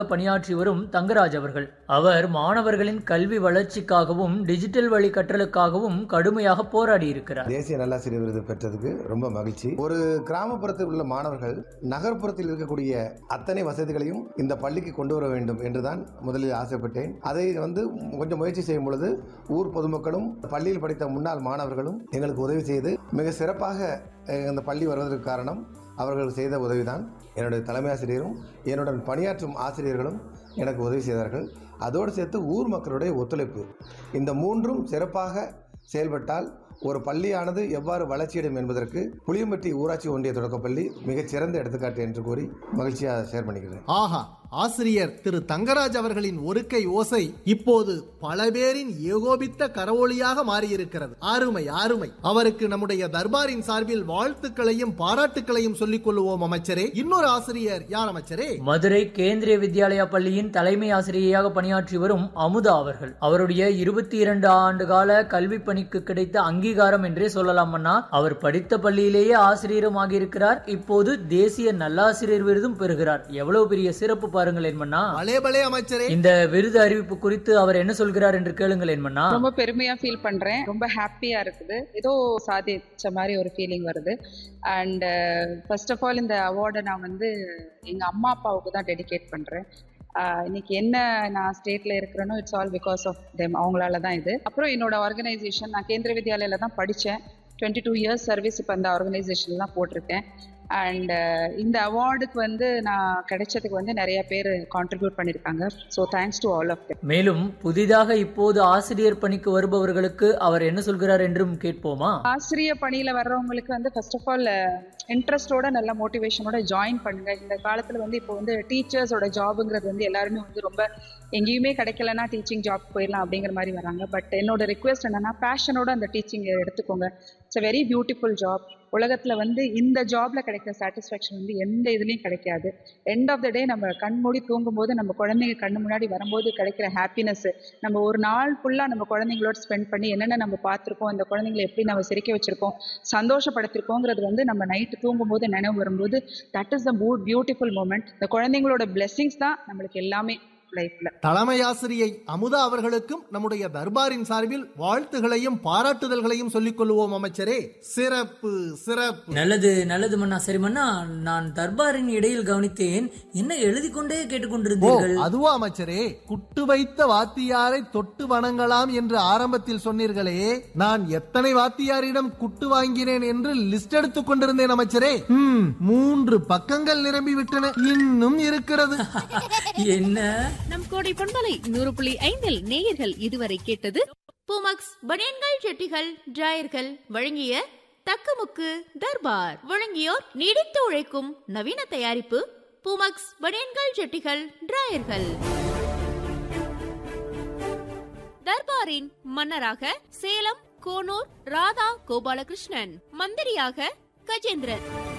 பணியாற்றி வரும் தங்கராஜ் அவர்கள் அவர் மாணவர்களின் கல்வி வளர்ச்சிக்காகவும் டிஜிட்டல் வழி கற்றலுக்காகவும் கடுமையாக போராடி இருக்கிறார் தேசிய நல்லாசிரியர் விருது பெற்றதுக்கு ரொம்ப மகிழ்ச்சி ஒரு கிராமப்புறத்தில் உள்ள மாணவர்கள் நகர்ப்புறத்தில் இருக்கக்கூடிய அத்தனை வசதிகளையும் இந்த பள்ளிக்கு கொண்டு வர வேண்டும் என்றுதான் முதலில் ஆசைப்பட்டேன் அதை வந்து கொஞ்சம் முயற்சி செய்யும் பொழுது ஊர் பொதுமக்களும் பள்ளியில் படித்த முன்னாள் மாணவர்களும் எங்களுக்கு உதவி செய்து மிக சிறப்பாக அஹ், இந்த பள்ளி வருவதற்கு காரணம் அவர்கள் செய்த உதவிதான் என்னுடைய தலைமை ஆசிரியரும் என்னுடன் பணியாற்றும் ஆசிரியர்களும் எனக்கு உதவி செய்தார்கள் அதோடு சேர்த்து ஊர் மக்களுடைய ஒத்துழைப்பு இந்த மூன்றும் சிறப்பாக செயல்பட்டால் ஒரு பள்ளியானது எவ்வாறு வளர்ச்சியடையும் என்பதற்கு புளியம்பட்டி ஊராட்சி ஒன்றிய தொடக்கப்பள்ளி மிகச் சிறந்த எடுத்துக்காட்டு என்று கூறி மகிழ்ச்சியாக ஷேர் பண்ணிக்கிறேன் ஆஹா ஆசிரியர் திரு தங்கராஜ் அவர்களின் ஒருக்கை ஓசை இப்போது பல பேரின் ஏகோபித்த கரவொளியாக மாறியிருக்கிறது அருமை அருமை அவருக்கு நம்முடைய தர்பாரின் சார்பில் வாழ்த்துக்களையும் பாராட்டுக்களையும் சொல்லிக் கொள்வோம் அமைச்சரே இன்னொரு ஆசிரியர் யார் அமைச்சரே மதுரை கேந்திரிய வித்யாலயா பள்ளியின் தலைமை ஆசிரியையாக பணியாற்றி வரும் அமுதா அவர்கள் அவருடைய இருபத்தி இரண்டு ஆண்டு கால கல்வி பணிக்கு கிடைத்த அங்கீகாரம் என்றே சொல்லலாம் அண்ணா அவர் படித்த பள்ளியிலேயே ஆசிரியரும் ஆகியிருக்கிறார் இப்போது தேசிய நல்லாசிரியர் விருதும் பெறுகிறார் எவ்வளவு பெரிய சிறப்பு பாருங்கள் மன்னா பலே பலே அமைச்சரே இந்த விருது அறிவிப்பு குறித்து அவர் என்ன சொல்கிறார் என்று கேளுங்கள் மன்னா ரொம்ப பெருமையா ஃபீல் பண்றேன் ரொம்ப ஹாப்பியா இருக்குது ஏதோ சாதிச்ச மாதிரி ஒரு ஃபீலிங் வருது அண்ட் ஃபர்ஸ்ட் ஆஃப் ஆல் இந்த அவார்டை நான் வந்து எங்க அம்மா அப்பாவுக்கு தான் டெடிகேட் பண்றேன் ஆஹ் இன்னைக்கு என்ன நான் ஸ்டேட்ல இருக்கிறேனோ it's all because of them அவங்களால தான் இது அப்புறம் என்னோட ஆர்கனைசேஷன் நான் கேந்திர வித்யாலயில தான் படித்தேன் டுவெண்ட்டி டூ இயர்ஸ் சர்வீஸ் இப்போ அந்த ஆர்கனைசேஷன்ல தான் போட்டிருக்கேன் அண்ட் இந்த அவார்டுக்கு வந்து நான் கிடைச்சதுக்கு வந்து நிறைய பேர் கான்ட்ரிபியூட் பண்ணியிருக்காங்க so thanks to all of them மேலும் புதிதாக இப்போது ஆசிரியர் பணிக்கு வருபவர்களுக்கு அவர் என்ன சொல்கிறார் என்றும் கேட்போமா ஆசிரிய பணியில வர்றவங்களுக்கு வந்து ஃபர்ஸ்ட் ஆஃப் ஆல் இன்ட்ரெஸ்டோட நல்ல மோட்டிவேஷனோட ஜாயின் பண்ணுங்க இந்த காலத்துல வந்து இப்போ வந்து டீச்சர்ஸோட ஜாபுங்கிறது வந்து எல்லாருமே வந்து ரொம்ப எங்கேயுமே கிடைக்கலன்னா டீச்சிங் ஜாப் போயிடலாம் அப்படிங்கிற மாதிரி வராங்க பட் என்னோட ரிக்வெஸ்ட் என்னன்னா பேஷனோட அந்த டீச்சிங் எடுத்துக்கோங்க it's a very beautiful job உலகத்துல வந்து இந்த ஜாப்ல கிடைக்கிற சாட்டிஸ்ஃபேக்ஷன் வந்து எந்த இதுலயும் கிடைக்காது எண்ட் ஆஃப் த டே நம்ம கண் மூடி தூங்கும்போது நம்ம குழந்தைங்க கண்ணு முன்னாடி வரும்போது கிடைக்கிற ஹாப்பினஸ் நம்ம ஒரு நாள் ஃபுல்லா நம்ம குழந்தைங்களோட ஸ்பெண்ட் பண்ணி என்னென்ன நம்ம பார்த்துருக்கோம் அந்த குழந்தைங்களை எப்படி நம்ம சிரிக்க வச்சிருக்கோம் சந்தோஷப்படுத்திருக்கோங்கிறது வந்து நம்ம நைட்டு தூங்கும்போது நினைவு வரும்போது that is the beautiful moment இந்த குழந்தைங்களோட பிளெஸிங்ஸ் தான் நம்மளுக்கு எல்லாமே லைஃப்ல தலைமை ஆசிரியை அமுதா அவர்களுக்கும் நம்முடைய தர்பாரின் சார்பில் வாழ்த்துகளையும் பாராட்டுதல்களையும் சொல்லிக் கொள்வோம் அமைச்சரே சிறப்பு சிறப்பு நல்லது நல்லது மன்னா சரி மன்னா நான் தர்பாரின் இடையில் கவனித்தேன் என்ன எழுதி கொண்டே ஓ கேட்டுக்கொண்டிருந்தீர்கள் அதுவா அமைச்சரே குட்டு வைத்த வாத்தியாரை தொட்டு வணங்கலாம் என்று ஆரம்பத்தில் சொன்னீர்களே நான் எத்தனை வாத்தியாரிடம் குட்டு வாங்கினேன் என்று லிஸ்ட் எடுத்துக் கொண்டிருந்தேன் அமைச்சரே ம், மூன்று பக்கங்கள் நிரம்பி விட்டன இன்னும் இருக்கிறது என்ன நம் கோடை பண்பலை நூறு புள்ளி ஐந்தில் நேயர்கள் இதுவரை கேட்டது பூமக்ஸ் பனியன்கள் ஜெட்டிகள் டிராயர்கள் வழங்கிய தக்கமுக்கு தர்பார் வழங்கியோர் நீடித்து உழைக்கும் நவீன தயாரிப்பு பூமக்ஸ் பனியன்கள் ஜெட்டிகள் டிராயர்கள் தர்பாரின் மன்னராக சேலம் கோனூர் ராதா கோபாலகிருஷ்ணன் மந்திரியாக கஜேந்திரன்